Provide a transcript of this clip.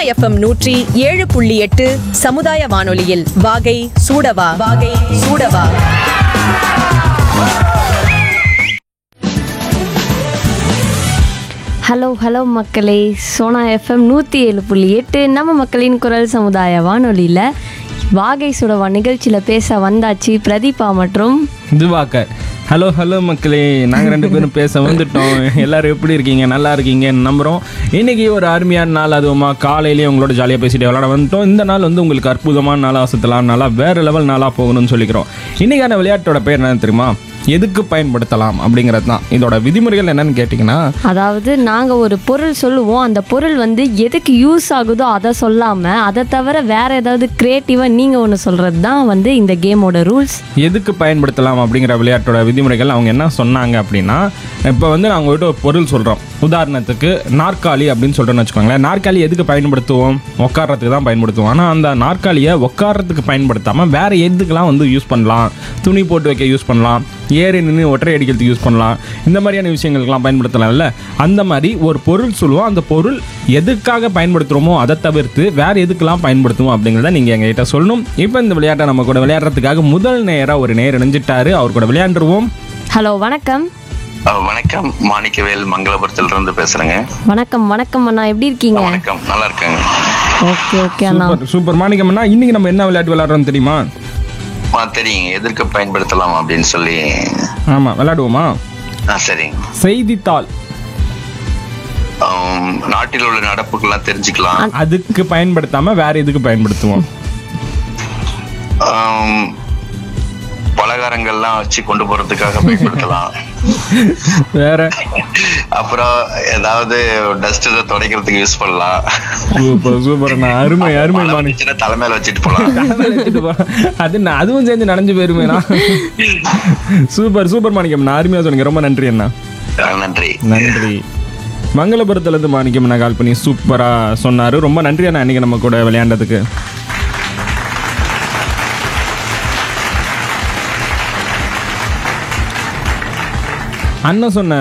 FM நூற்றி ஏழு புள்ளி எட்டு சமுதாய வானொலியில் வாகை சூடவா வாகை சூடவா ஹலோ ஹலோ மக்களே சோனா எஃப்எம் நூற்றி ஏழு புள்ளி எட்டு நம்ம மக்களின் குரல் சமுதாய வானொலியில் வாகை சுடவா நிகழ்ச்சியில் பேச வந்தாச்சு பிரதீபா மற்றும் இதுவாக்க ஹலோ ஹலோ மக்களே நாங்கள் ரெண்டு பேரும் பேச வந்துட்டோம் எல்லாரும் எப்படி இருக்கீங்க நல்லா இருக்கீங்கன்னு நம்புகிறோம் இன்றைக்கி ஒரு அருமையான நாள் அதுவுமா காலையிலேயே உங்களோட ஜாலியாக பேசிட்டு விளாட வந்துட்டோம் இந்த நாள் வந்து உங்களுக்கு அற்புதமான நாளாக சுற்றலாம் நாளாக வேறு லெவல் நாளாக போகணும்னு சொல்லிக்கிறோம் இன்றைக்கான விளையாட்டோட பேர் என்ன தெரியுமா எதுக்கு பயன்படுத்தலாம் அப்படிங்கிறது தான் இதோட விதிமுறைகள் என்னன்னு கேட்டிங்கன்னா அதாவது நாங்கள் ஒரு பொருள் சொல்லுவோம் அந்த பொருள் வந்து எதுக்கு யூஸ் ஆகுதோ அதை சொல்லாமல் அதை தவிர வேறு ஏதாவது க்ரியேட்டிவாக நீங்கள் ஒன்று சொல்கிறது தான் வந்து இந்த கேமோட ரூல்ஸ் எதுக்கு பயன்படுத்தலாம் அப்படிங்கிற விளையாட்டோட விதிமுறைகள் அவங்க என்ன சொன்னாங்க அப்படின்னா இப்போ வந்து நாங்கள் ஒரு பொருள் சொல்கிறோம் உதாரணத்துக்கு நாற்காலி அப்படின்னு சொல்கிறோன்னு வச்சுக்கோங்களேன் நாற்காலி எதுக்கு பயன்படுத்துவோம் உட்கார்றதுக்கு தான் பயன்படுத்துவோம் ஆனால் அந்த நாற்காலியை உட்கார்றதுக்கு பயன்படுத்தாமல் வேறு எதுக்கெல்லாம் வந்து யூஸ் பண்ணலாம் துணி போட்டு வைக்க யூஸ் பண்ணலாம் ஏறி நின்று ஒற்றை அடிக்கிறதுக்கு யூஸ் பண்ணலாம் இந்த மாதிரியான விஷயங்களுக்கெல்லாம் பயன்படுத்தலாம்ல அந்த மாதிரி ஒரு பொருள் சொல்லுவோம் அந்த பொருள் எதுக்காக பயன்படுத்துகிறோமோ அதை தவிர்த்து வேறு எதுக்கெல்லாம் பயன்படுத்துவோம் அப்படிங்கிறத நீங்கள் எங்ககிட்ட சொல்லணும் இப்போ இந்த விளையாட்டை நம்ம கூட விளையாடுறதுக்காக முதல் நேராக ஒரு நேர் இணைஞ்சிட்டாரு அவர் கூட விளையாண்டுருவோம் ஹலோ வணக்கம் அஹ் வணக்கம் மாணிக்கவேல் மங்களபுரத்துல இருந்து பேசுறேங்க வணக்கம் வணக்கம் அண்ணா எப்படி இருக்கீங்க வணக்கம் நல்லா இருக்கேங்க ஓகே ஓகே அண்ணா சூப்பர் சூப்பர் மாணிக்கம்னா இன்னைக்கு நம்ம என்ன விளையாட்டு விளையாடுறோம் தெரியுமா ஆ தெரியுங்க எதற்கு பயன்படுத்தலாம் அப்படின்னு சொல்லி ஆமாம் விளையாடுவோமா ஆ சரிங்க செய்தித்தாள் ஆம், நாட்டில் உள்ள நடப்புகள்லாம் தெரிஞ்சுக்கலாம் அதுக்கு பயன்படுத்தாம வேற எதுக்கு பயன்படுத்துவோம் ஆம், பலகாரங்கள்லாம் வச்சு கொண்டு போறதுக்காக பயன்படுத்தலாம் வேற அப்புறம் ஏதாவது டஸ்ட் இதை துடைக்கிறதுக்கு யூஸ் பண்ணலாம் சூப்பர் சூப்பர் நான் அருமை அருமை மழை மாணி வந்துச்சுன்னா தலைமையில வச்சுட்டு போலாம் வச்சுட்டு போ. அது நான் அதுவும் சேர்ந்து நனைஞ்சு போயிருமேனா சூப்பர் சூப்பர் மாணிக்கம் நான் அருமையா சொன்னீங்க ரொம்ப நன்றி அண்ணா ஆ, நன்றி நன்றி மங்களபுரத்துலேருந்து மாணிக்கம் நான் கால் பண்ணி சூப்பராக சொன்னார் ரொம்ப நன்றி அண்ணா அன்றைக்கி நம்ம கூட விளையாண்டதுக்கு அண்ணன் சொன்ன